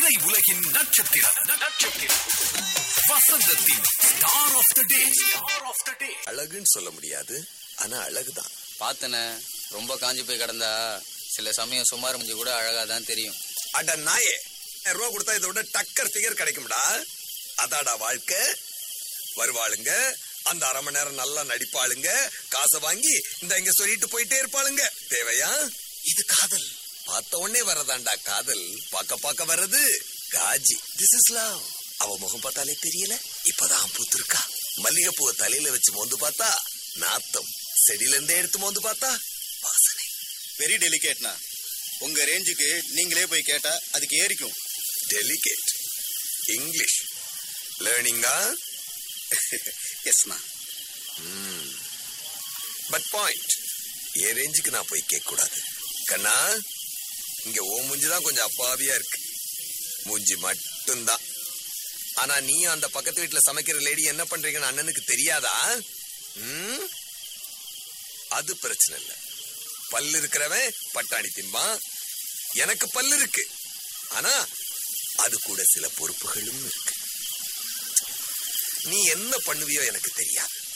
திரை உலகின் நட்சத்திரம் நட்சத்திரம் வசந்தத்தின் star of the day star of the day அழகுன்னு சொல்ல முடியாது ஆனா அழகுதான் பார்த்தனே ரொம்ப காஞ்சி போய் கிடந்தா சில சமயம் சுமார் முடிஞ்சு கூட அழகா தான் தெரியும் அட நாயே ஆயிரம் ரூபா கொடுத்தா இதை விட டக்கர் ஃபிகர் கிடைக்கும்டா அதாடா வாழ்க்கை வருவாளுங்க அந்த அரை மணி நேரம் நல்லா நடிப்பாளுங்க காசை வாங்கி இந்த இங்க சொல்லிட்டு போயிட்டே இருப்பாளுங்க தேவையா இது காதல் பார்த்த உடனே வரதாண்டா காதல் பார்க்க பார்க்க வர்றது காஜி திஸ் இஸ் லவ் அவ முகம் பார்த்தாலே தெரியல இப்பதான் பூத்திருக்கா மல்லிகைப்பூவை தலையில வச்சு மோந்து பார்த்தா நாத்தம் செடியில இருந்தே எடுத்து மோந்து பார்த்தா வாசனை வெரி டெலிகேட்னா உங்க ரேஞ்சுக்கு நீங்களே போய் கேட்டா அதுக்கு ஏறிக்கும் டெலிகேட் இங்கிலீஷ் லேர்னிங்கா எஸ்னா பட் பாயிண்ட் என் ரேஞ்சுக்கு நான் போய் கேட்க கூடாது கண்ணா இங்க ஓ மூஞ்சி தான் கொஞ்சம் அப்பாவியா இருக்கு மூஞ்சி மட்டும்தான் ஆனா நீ அந்த பக்கத்து வீட்டுல சமைக்கிற லேடி என்ன பண்றீங்கன்னு அண்ணனுக்கு தெரியாதா ம்? அது பிரச்சனை இல்ல பல்லு இருக்கிறவன் பட்டாணி திம்பான் எனக்கு பல்லு இருக்கு ஆனா அது கூட சில பொறுப்புகளும் இருக்கு நீ என்ன பண்ணுவியோ எனக்கு தெரியாது